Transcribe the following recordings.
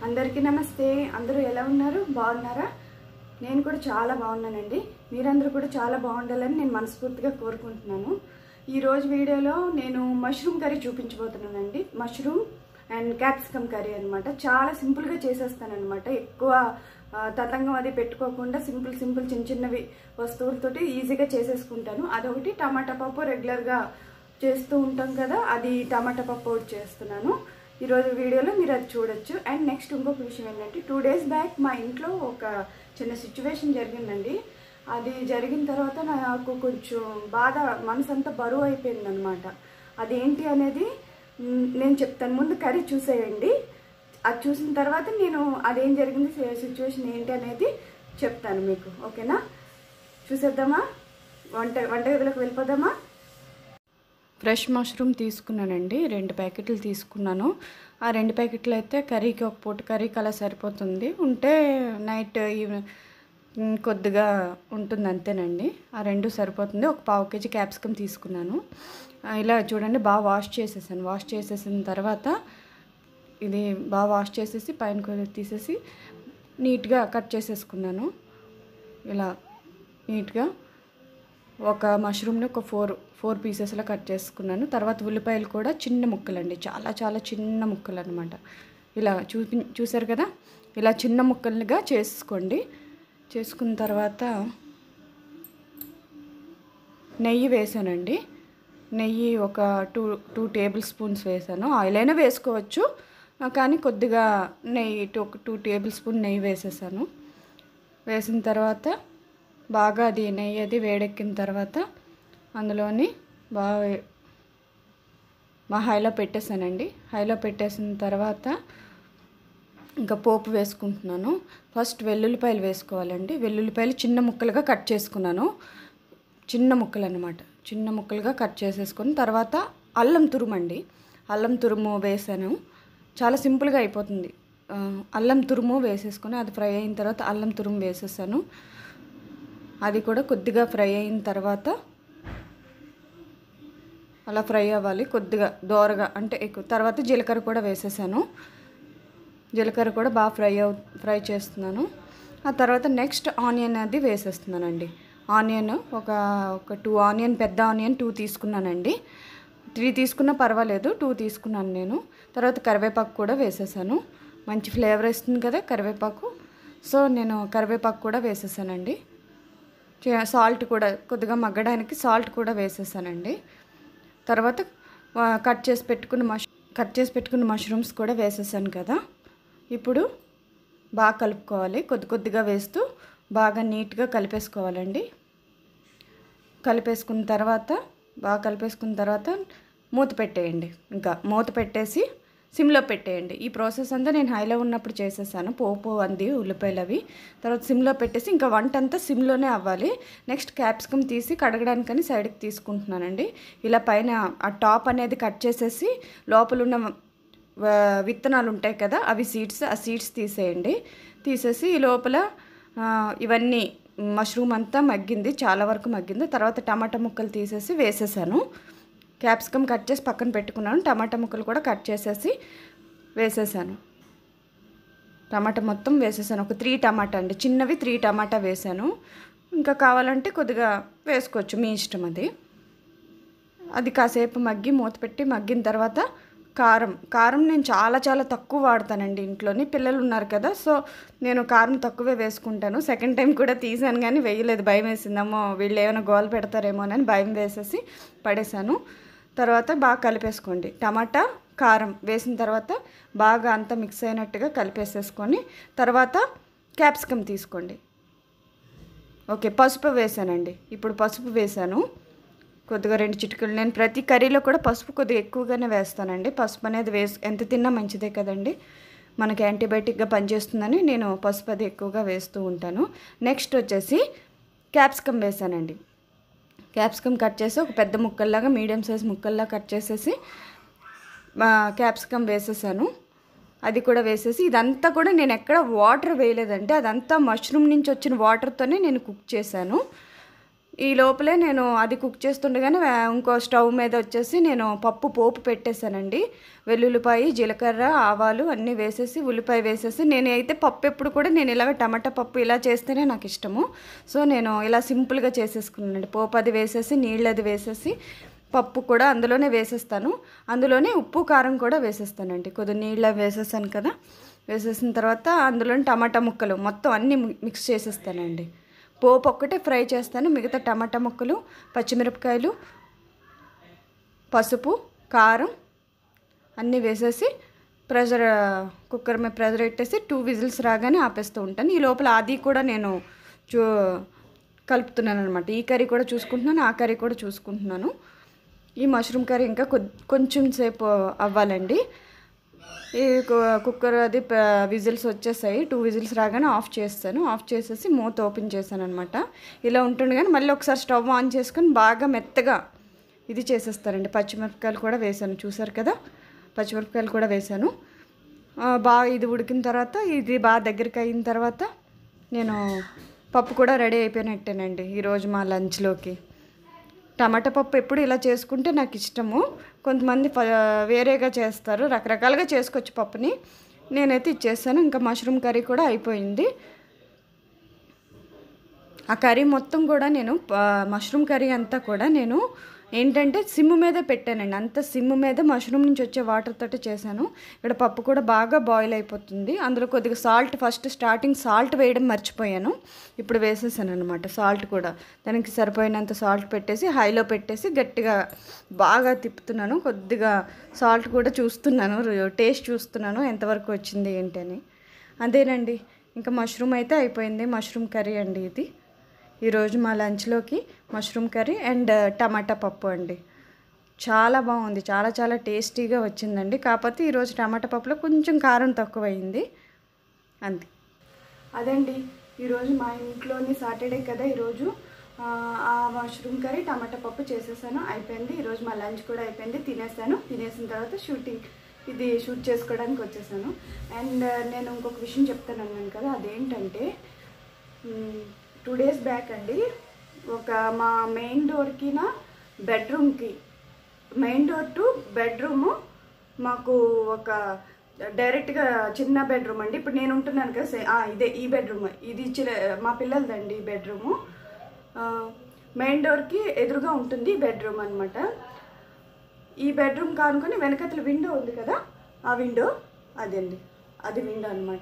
అందరికీ నమస్తే అందరూ ఎలా ఉన్నారు బాగున్నారా నేను కూడా చాలా బాగున్నానండి మీరందరూ కూడా చాలా బాగుండాలని నేను మనస్ఫూర్తిగా కోరుకుంటున్నాను ఈరోజు వీడియోలో నేను మష్రూమ్ కర్రీ చూపించబోతున్నానండి మష్రూమ్ అండ్ క్యాప్సికమ్ కర్రీ అనమాట చాలా సింపుల్గా చేసేస్తానమాట ఎక్కువ ఆ, తతంగం అది పెట్టుకోకుండా సింపుల్ సింపుల్ చిన్న చిన్నవి వస్తువులతోటి ఈజీగా చేసేసుకుంటాను అదొకటి టమాటా పప్పు రెగ్యులర్గా చేస్తూ ఉంటాం కదా అది టమాటా పప్పు ఒకటి చేస్తున్నాను ఈరోజు వీడియోలో మీరు అది చూడొచ్చు అండ్ నెక్స్ట్ ఇంకొక విషయం ఏంటంటే టూ డేస్ బ్యాక్ మా ఇంట్లో ఒక చిన్న సిచ్యువేషన్ జరిగిందండి అది జరిగిన తర్వాత నాకు కొంచెం బాధ మనసు అంతా బరువు అయిపోయింది అనమాట అదేంటి అనేది మ్, నేను చెప్తాను ముందు కర్రీ చూసేయండి అది చూసిన తర్వాత నేను అదేం జరిగింది సిచ్యువేషన్ ఏంటి అనేది చెప్తాను మీకు ఓకేనా చూసేద్దామా వంట వంటగదిలోకి వెళ్ళిపోదామా ఫ్రెష్ మష్రూమ్ తీసుకున్నానండి రెండు ప్యాకెట్లు తీసుకున్నాను ఆ రెండు ప్యాకెట్లు అయితే కర్రీకి ఒక పూట కర్రీకి అలా సరిపోతుంది ఉంటే నైట్ ఈవ- ఉమ్, కొద్దిగా ఉంటుంది అంతేనండి ఆ రెండు సరిపోతుంది ఒక పావు కేజీ క్యాప్సికమ్ తీసుకున్నాను ఆ, ఇలా చూడండి బాగా వాష్ చేసేసాను వాష్ చేసేసిన తర్వాత ఇది బాగా వాష్ చేసేసి పైన కొద్దిగా తీసేసి నీట్గా కట్ చేసేసుకున్నాను ఇలా నీట్గా ఒక మష్రూమ్ని ఒక ఫోర్ ఫోర్ పీసెస్లో కట్ చేసుకున్నాను తర్వాత ఉల్లిపాయలు కూడా చిన్న ముక్కలండి చాలా చాలా చిన్న ముక్కలు అనమాట ఇలా చూపి చూసారు కదా ఇలా చిన్న ముక్కలుగా చేసుకోండి చేసుకున్న తర్వాత నెయ్యి వేసానండి నెయ్యి ఒక టూ టూ టేబుల్ స్పూన్స్ వేసాను ఆయిల్ అయినా వేసుకోవచ్చు ఆ, కానీ కొద్దిగా నెయ్యి టూ- ఒక టూ టేబుల్ స్పూన్ నెయ్యి వేసేసాను వేసిన తర్వాత బాగా అది నెయ్యి అది వేడెక్కిన తర్వాత అందులోని బాగా వే- మా హైలో పెట్టేసానండి హైలో పెట్టేసిన తర్వాత ఇంకా పోపు వేసుకుంటున్నాను ఫస్ట్ వెల్లుల్లిపాయలు వేసుకోవాలండి వెల్లుల్లిపాయలు చిన్న ముక్కలుగా కట్ చేసుకున్నాను చిన్న ముక్కలు అనమాట చిన్న ముక్కలుగా కట్ చేసేసుకొని తర్వాత అల్లం తురుమండి అల్లం తురుము వేసాను చాలా సింపుల్గా అయిపోతుంది ఆ, అల్లం తురుము వేసేసుకొని అది ఫ్రై అయిన తర్వాత అల్లం తురుము వేసేసాను అది కూడా కొద్దిగా ఫ్రై అయిన తర్వాత అలా ఫ్రై అవ్వాలి కొద్దిగా దోరగా అంటే ఎక్కువ తర్వాత జీలకర్ర కూడా వేసేసాను జీలకర్ర కూడా బాగా ఫ్రై అవు ఫ్రై చేస్తున్నాను ఆ తర్వాత నెక్స్ట్ ఆనియన్ అది వేసేస్తున్నానండి ఆనియన్ ఒక ఒక టూ ఆనియన్ పెద్ద ఆనియన్ టూ తీసుకున్నానండి త్రీ తీసుకున్నా పర్వాలేదు టూ తీసుకున్నాను నేను తర్వాత కరివేపాకు కూడా వేసేసాను మంచి ఫ్లేవర్ ఇస్తుంది కదా కరివేపాకు సో నేను కరివేపాకు కూడా వేసేసానండి చే- సాల్ట్ కూడా కొద్దిగా మగ్గడానికి సాల్ట్ కూడా వేసేసానండి తర్వాత ఆ, కట్ చేసి పెట్టుకున్న మష్ కట్ చేసి పెట్టుకున్న మష్రూమ్స్ కూడా వేసేసాను కదా ఇప్పుడు బాగా కలుపుకోవాలి కొద్ది కొద్దిగా వేస్తూ బాగా నీట్గా కలిపేసుకోవాలండి కలిపేసుకున్న తర్వాత బాగా కలిపేసుకున్న తర్వాత మూత పెట్టేయండి ఇంకా మూత పెట్టేసి సిమ్లో పెట్టేయండి ఈ ప్రాసెస్ అంతా నేను హైలో ఉన్నప్పుడు చేసేసాను పోపు అంది ఉల్లిపాయలు అవి తర్వాత సిమ్లో పెట్టేసి ఇంకా వంట అంతా సిమ్లోనే అవ్వాలి నెక్స్ట్ క్యాప్సికమ్ తీసి కడగడానికని సైడ్కి తీసుకుంటున్నానండి ఇలా పైన ఆ టాప్ అనేది కట్ చేసేసి లోపల ఉన్న వ- విత్తనాలు ఉంటాయి కదా అవి సీడ్స్ ఆ సీడ్స్ తీసేయండి తీసేసి ఈ లోపల ఆ, ఇవన్నీ మష్రూమ్ అంతా మగ్గింది చాలా వరకు మగ్గింది తర్వాత టమాటా ముక్కలు తీసేసి వేసేసాను క్యాప్సికమ్ కట్ చేసి పక్కన పెట్టుకున్నాను టమాటా ముక్కలు కూడా కట్ చేసేసి వేసేసాను టమాటా మొత్తం వేసేసాను ఒక త్రీ టమాటా అండి చిన్నవి త్రీ టమాటా వేసాను ఇంకా కావాలంటే కొద్దిగా వేసుకోవచ్చు మీ ఇష్టం అది అది కాసేపు మగ్గి మూత పెట్టి మగ్గిన తర్వాత కారం కారం నేను చాలా చాలా తక్కువ వాడతానండి ఇంట్లోని పిల్లలు ఉన్నారు కదా సో నేను కారం తక్కువే వేసుకుంటాను సెకండ్ టైం కూడా తీసాను కానీ వేయలేదు భయం వేసిందమ్మో వీళ్ళు ఏమైనా గోల పెడతారేమో అని భయం వేసేసి పడేశాను తర్వాత బాగా కలిపేసుకోండి టమాటా కారం వేసిన తర్వాత బాగా అంతా మిక్స్ అయినట్టుగా కలిపేసేసుకొని తర్వాత క్యాప్సికమ్ తీసుకోండి ఓకే పసుపు వేసానండి ఇప్పుడు పసుపు వేసాను కొద్దిగా రెండు చిటికలు నేను ప్రతి కర్రీలో కూడా పసుపు కొద్దిగా ఎక్కువగానే వేస్తానండి పసుపు అనేది వేసి ఎంత తిన్నా మంచిదే కదండి మనకి యాంటీబయాటిక్గా పనిచేస్తుందని నేను పసుపు అది ఎక్కువగా వేస్తూ ఉంటాను నెక్స్ట్ వచ్చేసి క్యాప్సికమ్ వేసానండి క్యాప్సికమ్ కట్ చేసి ఒక పెద్ద ముక్కల్లాగా మీడియం సైజ్ ముక్కల్లా కట్ చేసేసి క్యాప్సికమ్ వేసేసాను అది కూడా వేసేసి ఇదంతా కూడా నేను ఎక్కడ వాటర్ వేయలేదంటే అదంతా మష్రూమ్ నుంచి వచ్చిన వాటర్తోనే నేను కుక్ చేశాను ఈ లోపలే నేను అది కుక్ చేస్తుండగానే వే- ఇంకో స్టవ్ మీద వచ్చేసి నేను పప్పు పోపు పెట్టేశానండి వెల్లుల్లిపాయ జీలకర్ర ఆవాలు అన్నీ వేసేసి ఉల్లిపాయ వేసేసి నేను అయితే పప్పు ఎప్పుడు కూడా నేను ఇలాగ టమాటా పప్పు ఇలా చేస్తేనే నాకు ఇష్టము సో నేను ఇలా సింపుల్గా చేసేసుకున్నానండి పోపు అది వేసేసి నీళ్ళు అది వేసేసి పప్పు కూడా అందులోనే వేసేస్తాను అందులోనే ఉప్పు కారం కూడా వేసేస్తానండి కొద్దిగా నీళ్ళ వేసేసాను కదా వేసేసిన తర్వాత అందులోని టమాటా ముక్కలు మొత్తం అన్నీ మి- మిక్స్ చేసేస్తానండి పోపు ఒక్కటే ఫ్రై చేస్తాను మిగతా టమాటా ముక్కలు పచ్చిమిరపకాయలు పసుపు కారం అన్నీ వేసేసి ప్రెషర్ కుక్కర్ మీద ప్రెషర్ పెట్టేసి టూ విజిల్స్ రాగానే ఆపేస్తూ ఉంటాను ఈ లోపల అది కూడా నేను చూ కలుపుతున్నాను అనమాట ఈ కర్రీ కూడా చూసుకుంటున్నాను ఆ కర్రీ కూడా చూసుకుంటున్నాను ఈ మష్రూమ్ కర్రీ ఇంకా కొద్- కొంచెం సేపు అవ్వాలండి ఈ కు- కుక్కర్ అది ప- విజిల్స్ వచ్చేసాయి టూ విజిల్స్ రాగానే ఆఫ్ చేస్తాను ఆఫ్ చేసేసి మూత ఓపెన్ చేశాను అనమాట ఇలా ఉంటుంది కానీ మళ్ళీ ఒకసారి స్టవ్ ఆన్ చేసుకొని బాగా మెత్తగా ఇది చేసేస్తారండి పచ్చిమిరపకాయలు కూడా వేసాను చూసారు కదా పచ్చిమిరపకాయలు కూడా వేసాను ఆ, బాగా ఇది ఉడికిన తర్వాత ఇది బాగా దగ్గరికి అయిన తర్వాత నేను పప్పు కూడా రెడీ అయిపోయినట్టేనండి ఈరోజు మా లంచ్లోకి టమాటా పప్పు ఎప్పుడు ఇలా చేసుకుంటే నాకు ఇష్టము కొంతమంది ప- వేరేగా చేస్తారు రకరకాలుగా చేసుకోవచ్చు పప్పుని నేనైతే ఇచ్చేసాను ఇంకా మష్రూమ్ కర్రీ కూడా అయిపోయింది ఆ కర్రీ మొత్తం కూడా నేను ఆ, మష్రూమ్ కర్రీ అంతా కూడా నేను ఏంటంటే సిమ్ మీద పెట్టానండి అంత సిమ్ మీద మష్రూమ్ నుంచి వచ్చే వాటర్ తోటి చేశాను ఇక్కడ పప్పు కూడా బాగా బాయిల్ అయిపోతుంది అందులో కొద్దిగా సాల్ట్ ఫస్ట్ స్టార్టింగ్ సాల్ట్ వేయడం మర్చిపోయాను ఇప్పుడు వేసేసాను అనమాట సాల్ట్ కూడా దానికి సరిపోయినంత సాల్ట్ పెట్టేసి హైలో పెట్టేసి గట్టిగా బాగా తిప్పుతున్నాను కొద్దిగా సాల్ట్ కూడా చూస్తున్నాను టేస్ట్ చూస్తున్నాను ఎంతవరకు వచ్చింది ఏంటని అదేనండి ఇంకా మష్రూమ్ అయితే అయిపోయింది మష్రూమ్ కర్రీ అండి ఇది ఈరోజు మా లంచ్లోకి మష్రూమ్ కర్రీ అండ్ టమాటా పప్పు అండి చాలా బాగుంది చాలా చాలా టేస్టీగా వచ్చిందండి కాకపోతే ఈరోజు టమాటా పప్పులో కొంచెం కారం తక్కువైంది అంతే అదండి ఈరోజు మా ఇంట్లోని సాటర్డే కదా ఈరోజు ఆ, ఆ మష్రూమ్ కర్రీ టమాటా పప్పు చేసేసాను అయిపోయింది ఈరోజు మా లంచ్ కూడా అయిపోయింది తినేసాను తినేసిన తర్వాత షూటింగ్ ఇది షూట్ చేసుకోవడానికి వచ్చేసాను అండ్ నేను ఇంకొక విషయం చెప్తాను అన్నాను కదా అదేంటంటే టూ డేస్ బ్యాక్ అండి ఒక మా మెయిన్ డోర్కి నా బెడ్రూమ్కి మెయిన్ డోర్ టు బెడ్రూము మాకు ఒక డైరెక్ట్గా చిన్న బెడ్రూమ్ అండి ఇప్పుడు నేను ఉంటున్నాను కదా సే- ఆ, ఇదే ఈ బెడ్రూమ్ ఇది చిన్న మా పిల్లలదండి ఈ బెడ్రూము మెయిన్ డోర్కి ఎదురుగా ఉంటుంది ఈ బెడ్రూమ్ అనమాట ఈ బెడ్రూమ్ కానుకొని వెనకతల విండో ఉంది కదా ఆ విండో అదండి అది విండో అనమాట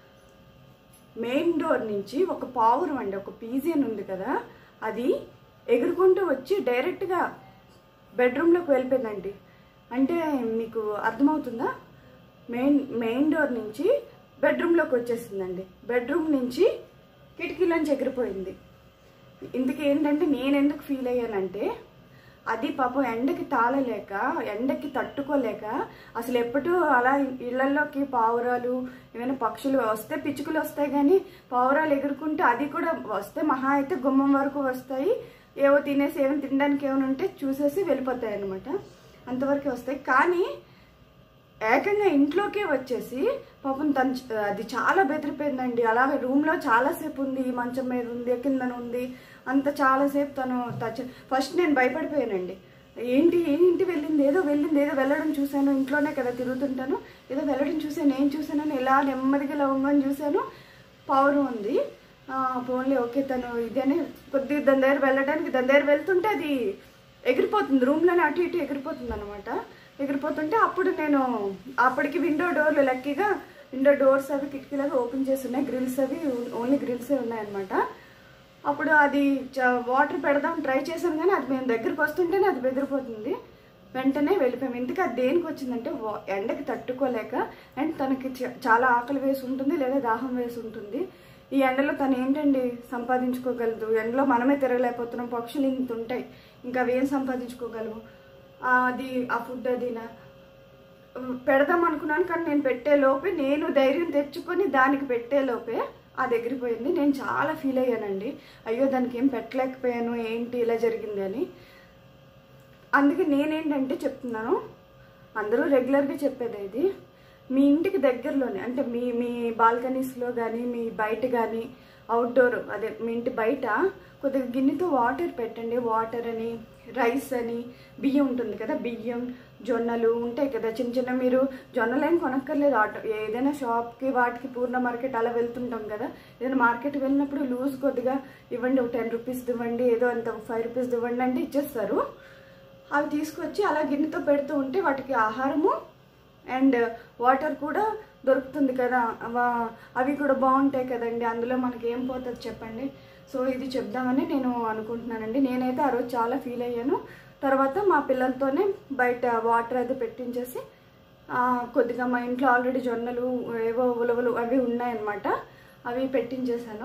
మెయిన్ డోర్ నుంచి ఒక పావురం అండి ఒక పీజియన్ ఉంది కదా అది ఎగురుకుంటూ వచ్చి డైరెక్ట్గా బెడ్రూమ్లోకి వెళ్ళిపోయిందండి అంటే మీకు అర్థమవుతుందా మెయిన్ మెయిన్ డోర్ నుంచి బెడ్రూమ్లోకి వచ్చేసిందండి బెడ్రూమ్ నుంచి కిటికీలోంచి ఎగిరిపోయింది ఇందుకు ఏంటంటే నేను ఎందుకు ఫీల్ అయ్యానంటే అది పాపం ఎండకి తాళలేక ఎండకి తట్టుకోలేక అసలు ఎప్పుడు అలా ఇళ్లలోకి పావురాలు ఏమైనా పక్షులు వస్తే పిచ్చుకలు వస్తాయి కానీ పావురాలు ఎగురుకుంటే అది కూడా వస్తే మహా అయితే గుమ్మం వరకు వస్తాయి ఏవో తినేసి ఏమైనా తినడానికి ఏమైనా ఉంటే చూసేసి వెళ్ళిపోతాయి అనమాట అంతవరకు వస్తాయి కానీ ఏకంగా ఇంట్లోకే వచ్చేసి పాపం తను చ- అది చాలా బెదిరిపోయిందండి అలాగే రూమ్లో చాలాసేపు ఉంది ఈ మంచం మీద ఉంది కిందన ఉంది అంత చాలాసేపు తను టచ్ ఫస్ట్ నేను భయపడిపోయానండి ఏంటి ఏంటి వెళ్ళింది ఏదో వెళ్ళింది ఏదో వెళ్ళడం చూశాను ఇంట్లోనే కదా తిరుగుతుంటాను ఏదో వెళ్ళడం చూశాను ఏం చూశానని ఇలా నెమ్మదిగా లవంగని చూశాను పవర్ ఉంది ఫోన్లే ఓకే తను ఇదేనే కొద్దిగా దాని దగ్గర వెళ్ళడానికి దాని దగ్గర వెళ్తుంటే అది ఎగిరిపోతుంది రూమ్లోనే అటు ఇటు ఎగిరిపోతుంది అనమాట ఎగిరిపోతుంటే అప్పుడు నేను అప్పటికి విండో డోర్లు లక్కీగా విండో డోర్స్ అవి కిటికీలు అవి ఓపెన్ చేసి ఉన్నాయి గ్రిల్స్ అవి ఓన్లీ గ్రిల్సే ఉన్నాయన్నమాట అప్పుడు అది వాటర్ పెడదాం ట్రై చేసాం కానీ అది మేము దగ్గరికి వస్తుంటేనే అది బెదిరిపోతుంది వెంటనే వెళ్ళిపోయాం ఇందుకు అది దేనికి వచ్చిందంటే వా- ఎండకి తట్టుకోలేక అండ్ తనకి చ- చాలా ఆకలి వేసి ఉంటుంది లేదా దాహం వేసి ఉంటుంది ఈ ఎండలో తను ఏంటండి సంపాదించుకోగలదు ఎండలో మనమే తిరగలేకపోతున్నాం పక్షులు ఇంత ఉంటాయి ఇంకా అవి ఏం సంపాదించుకోగలవు ఆ, అది ఆ ఫుడ్ అదినా పెడదాం అనుకున్నాను కానీ నేను పెట్టే లోపే నేను ధైర్యం తెచ్చుకొని దానికి పెట్టే లోపే అది ఎగిరిపోయింది నేను చాలా ఫీల్ అయ్యానండి అయ్యో దానికి ఏం పెట్టలేకపోయాను ఏంటి ఇలా జరిగింది అని అందుకే నేనేంటంటే చెప్తున్నాను అందరూ రెగ్యులర్గా చెప్పేది ఇది మీ ఇంటికి దగ్గరలోనే అంటే మీ మీ బాల్కనీస్లో కానీ మీ బయట కానీ అవుట్డోర్ అదే మీ ఇంటి బయట కొద్దిగా గిన్నెతో వాటర్ పెట్టండి వాటర్ అని రైస్ అని బియ్యం ఉంటుంది కదా బియ్యం జొన్నలు ఉంటాయి కదా చిన్న చిన్న మీరు జొన్నలు ఏం కొనక్కర్లేదు ఆటో ఏదైనా షాప్కి వాటికి పూర్ణ మార్కెట్ అలా వెళ్తుంటాం కదా ఏదైనా మార్కెట్కి వెళ్ళినప్పుడు లూజ్ కొద్దిగా ఇవ్వండి ఒక టెన్ రూపీస్ ఇవ్వండి ఏదో అంత ఫైవ్ రూపీస్ ఇవ్వండి అంటే ఇచ్చేస్తారు అవి తీసుకొచ్చి అలా గిన్నెతో పెడుతూ ఉంటే వాటికి ఆహారము అండ్ వాటర్ కూడా దొరుకుతుంది కదా అవ- అవి కూడా బాగుంటాయి కదండి అందులో మనకి ఏం పోతుంది చెప్పండి సో ఇది చెప్దామని నేను అనుకుంటున్నానండి నేనైతే ఆ రోజు చాలా ఫీల్ అయ్యాను తర్వాత మా పిల్లలతోనే బయట వాటర్ అయితే పెట్టించేసి ఆ, కొద్దిగా మా ఇంట్లో ఆల్రెడీ జొన్నలు ఏవో ఉలవలు అవి ఉన్నాయన్నమాట అవి పెట్టించేసాను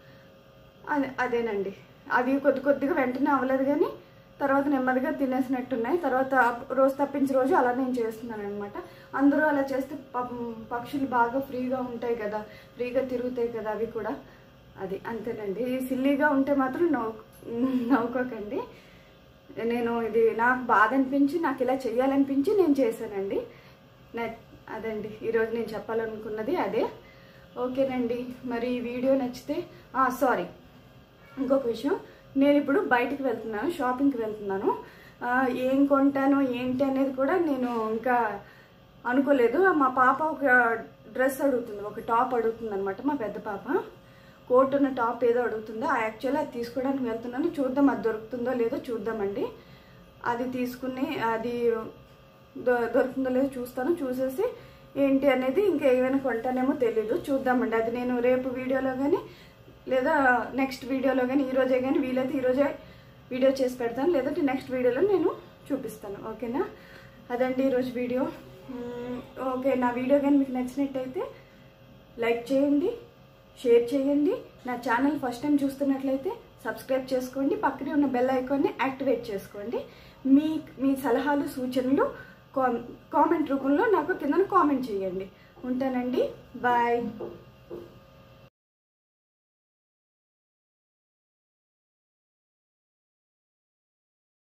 అదే అదేనండి అవి కొద్ది కొద్దిగా వెంటనే అవ్వలేదు కానీ తర్వాత నెమ్మదిగా తినేసినట్టున్నాయి తర్వాత రోజు తప్పించి రోజు అలా నేను చేస్తున్నాను అనమాట అందరూ అలా చేస్తే పాపం పక్షులు బాగా ఫ్రీగా ఉంటాయి కదా ఫ్రీగా తిరుగుతాయి కదా అవి కూడా అది అంతేనండి సిల్లీగా ఉంటే మాత్రం నవ్వు నవ్వుకోకండి నేను ఇది నాకు బాధ అనిపించి నాకు ఇలా చేయాలనిపించి నేను చేశానండి నా- అదండి ఈరోజు నేను చెప్పాలనుకున్నది అదే ఓకేనండి మరి ఈ వీడియో నచ్చితే సారీ ఇంకొక విషయం నేను ఇప్పుడు బయటికి వెళ్తున్నాను షాపింగ్కి వెళ్తున్నాను ఆ, ఏం కొంటాను ఏంటి అనేది కూడా నేను ఇంకా అనుకోలేదు మా పాప ఒక డ్రెస్ అడుగుతుంది ఒక టాప్ అడుగుతుంది అనమాట మా పెద్ద పాప కోట్ ఉన్న టాప్ ఏదో అడుగుతుందో ఆ యాక్చువల్లీ అది తీసుకోవడానికి వెళ్తున్నాను చూద్దాం అది దొరుకుతుందో లేదో చూద్దామండి అది తీసుకుని అది దొ- దొరుకుతుందో లేదో చూస్తాను చూసేసి ఏంటి అనేది ఇంకా ఏమైనా కొంటానేమో తెలీదు చూద్దామండి అది నేను రేపు వీడియోలో కానీ లేదా నెక్స్ట్ వీడియోలో కానీ ఈ రోజే కానీ వీలైతే ఈరోజే వీడియో చేసి పెడతాను లేదంటే నెక్స్ట్ వీడియోలో నేను చూపిస్తాను ఓకేనా అదండి ఈరోజు వీడియో మ్మ్, ఓకే నా వీడియో కానీ మీకు నచ్చినట్టయితే లైక్ చేయండి షేర్ చేయండి నా ఛానల్ ఫస్ట్ టైం చూస్తున్నట్లయితే సబ్స్క్రైబ్ చేసుకోండి పక్కనే ఉన్న బెల్ ఐకాన్ని యాక్టివేట్ చేసుకోండి మీ మీ సలహాలు సూచనలు కా కామెంట్ రూపంలో నాకు కింద కామెంట్ చేయండి ఉంటానండి బాయ్